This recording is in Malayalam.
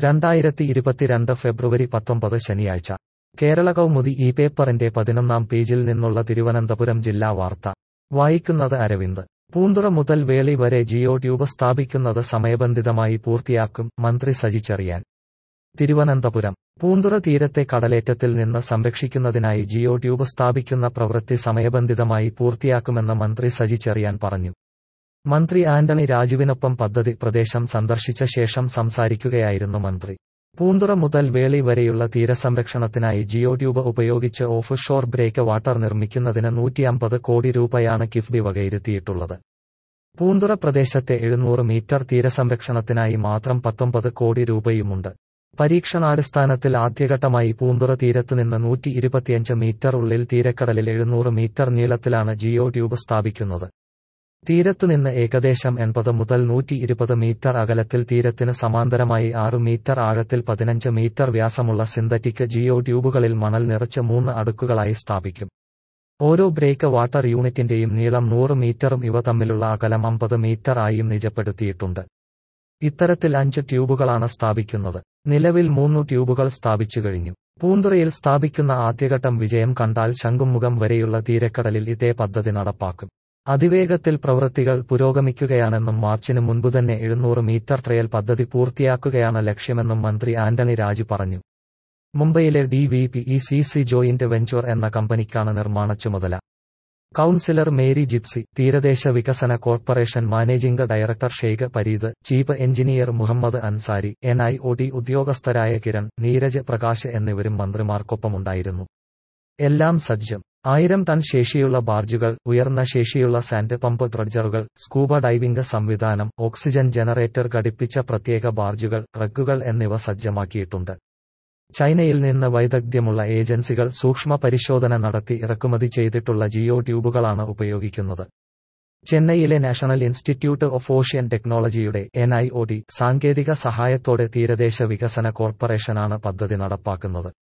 രണ്ടായിരത്തി ഇരുപത്തിരണ്ട് ഫെബ്രുവരി പത്തൊമ്പത് ശനിയാഴ്ച കേരള കൗമുദി ഈ പേപ്പറിന്റെ പതിനൊന്നാം പേജിൽ നിന്നുള്ള തിരുവനന്തപുരം ജില്ലാ വാർത്ത വായിക്കുന്നത് അരവിന്ദ് പൂന്തുറ മുതൽ വേളി വരെ ജിയോ ട്യൂബ് സ്ഥാപിക്കുന്നത് സമയബന്ധിതമായി പൂർത്തിയാക്കും മന്ത്രി സജി ചെറിയാൻ തിരുവനന്തപുരം പൂന്തുറ തീരത്തെ കടലേറ്റത്തിൽ നിന്ന് സംരക്ഷിക്കുന്നതിനായി ജിയോ ട്യൂബ് സ്ഥാപിക്കുന്ന പ്രവൃത്തി സമയബന്ധിതമായി പൂർത്തിയാക്കുമെന്ന് മന്ത്രി സജി ചെറിയാൻ പറഞ്ഞു മന്ത്രി ആന്റണി രാജുവിനൊപ്പം പദ്ധതി പ്രദേശം സന്ദർശിച്ച ശേഷം സംസാരിക്കുകയായിരുന്നു മന്ത്രി പൂന്തുറ മുതൽ വേളി വരെയുള്ള തീരസംരക്ഷണത്തിനായി ജിയോ ട്യൂബ് ഉപയോഗിച്ച് ഓഫ് ഷോർ ബ്രേക്ക് വാട്ടർ നിർമ്മിക്കുന്നതിന് നൂറ്റിയമ്പത് കോടി രൂപയാണ് കിഫ്ബി വകയിരുത്തിയിട്ടുള്ളത് പൂന്തുറ പ്രദേശത്തെ എഴുന്നൂറ് മീറ്റർ തീരസംരക്ഷണത്തിനായി മാത്രം പത്തൊമ്പത് കോടി രൂപയുമുണ്ട് പരീക്ഷണാടിസ്ഥാനത്തിൽ ആദ്യഘട്ടമായി പൂന്തുറ തീരത്തുനിന്ന് നൂറ്റി ഇരുപത്തിയഞ്ച് മീറ്റർ ഉള്ളിൽ തീരക്കടലിൽ എഴുന്നൂറ് മീറ്റർ നീളത്തിലാണ് ജിയോ ട്യൂബ് സ്ഥാപിക്കുന്നത് തീരത്തുനിന്ന് ഏകദേശം എൺപത് മുതൽ നൂറ്റി ഇരുപത് മീറ്റർ അകലത്തിൽ തീരത്തിന് സമാന്തരമായി ആറ് മീറ്റർ ആഴത്തിൽ പതിനഞ്ച് മീറ്റർ വ്യാസമുള്ള സിന്തറ്റിക് ജിയോ ട്യൂബുകളിൽ മണൽ നിറച്ച് മൂന്ന് അടുക്കുകളായി സ്ഥാപിക്കും ഓരോ ബ്രേക്ക് വാട്ടർ യൂണിറ്റിന്റെയും നീളം നൂറ് മീറ്ററും ഇവ തമ്മിലുള്ള അകലം അമ്പത് മീറ്റർ ആയും നിജപ്പെടുത്തിയിട്ടുണ്ട് ഇത്തരത്തിൽ അഞ്ച് ട്യൂബുകളാണ് സ്ഥാപിക്കുന്നത് നിലവിൽ മൂന്നു ട്യൂബുകൾ സ്ഥാപിച്ചു കഴിഞ്ഞു പൂന്തുറയിൽ സ്ഥാപിക്കുന്ന ആദ്യഘട്ടം വിജയം കണ്ടാൽ ശംഖുമുഖം വരെയുള്ള തീരക്കടലിൽ ഇതേ പദ്ധതി നടപ്പാക്കും അതിവേഗത്തിൽ പ്രവൃത്തികൾ പുരോഗമിക്കുകയാണെന്നും മാർച്ചിന് മുൻപുതന്നെ എഴുന്നൂറ് മീറ്റർ ട്രയൽ പദ്ധതി പൂർത്തിയാക്കുകയാണ് ലക്ഷ്യമെന്നും മന്ത്രി ആന്റണി രാജു പറഞ്ഞു മുംബൈയിലെ D V P E C C joint venture എന്ന കമ്പനിക്കാണ് നിർമ്മാണ ചുമതല കൌൺസിലർ മേരി ജിപ്സി തീരദേശ വികസന corporation managing director Sheikh Pareed chief engineer Muhammad Ansari N I O T ഉദ്യോഗസ്ഥരായ കിരൺ നീരജ് പ്രകാശ് എന്നിവരും മന്ത്രിമാർക്കൊപ്പമുണ്ടായിരുന്നു എല്ലാം സജ്ജം ആയിരം ടൺ ശേഷിയുള്ള ബാർജുകൾ ഉയർന്ന ശേഷിയുള്ള സാൻഡ് പമ്പ് ഡ്രഡ്ജറുകൾ സ്കൂബ ഡൈവിംഗ് സംവിധാനം ഓക്സിജൻ ജനറേറ്റർ ഘടിപ്പിച്ച പ്രത്യേക ബാർജുകൾ ട്രക്കുകൾ എന്നിവ സജ്ജമാക്കിയിട്ടുണ്ട് ചൈനയിൽ നിന്ന് വൈദഗ്ധ്യമുള്ള ഏജൻസികൾ സൂക്ഷ്മ പരിശോധന നടത്തി ഇറക്കുമതി ചെയ്തിട്ടുള്ള ജിയോ ട്യൂബുകളാണ് ഉപയോഗിക്കുന്നത് ചെന്നൈയിലെ നാഷണൽ ഇൻസ്റ്റിറ്റ്യൂട്ട് ഓഫ് ഓഷ്യൻ ടെക്നോളജിയുടെ എൻ ഐ ഒ ടി സാങ്കേതിക സഹായത്തോടെ തീരദേശ വികസന കോർപ്പറേഷനാണ് പദ്ധതി നടപ്പാക്കുന്നത്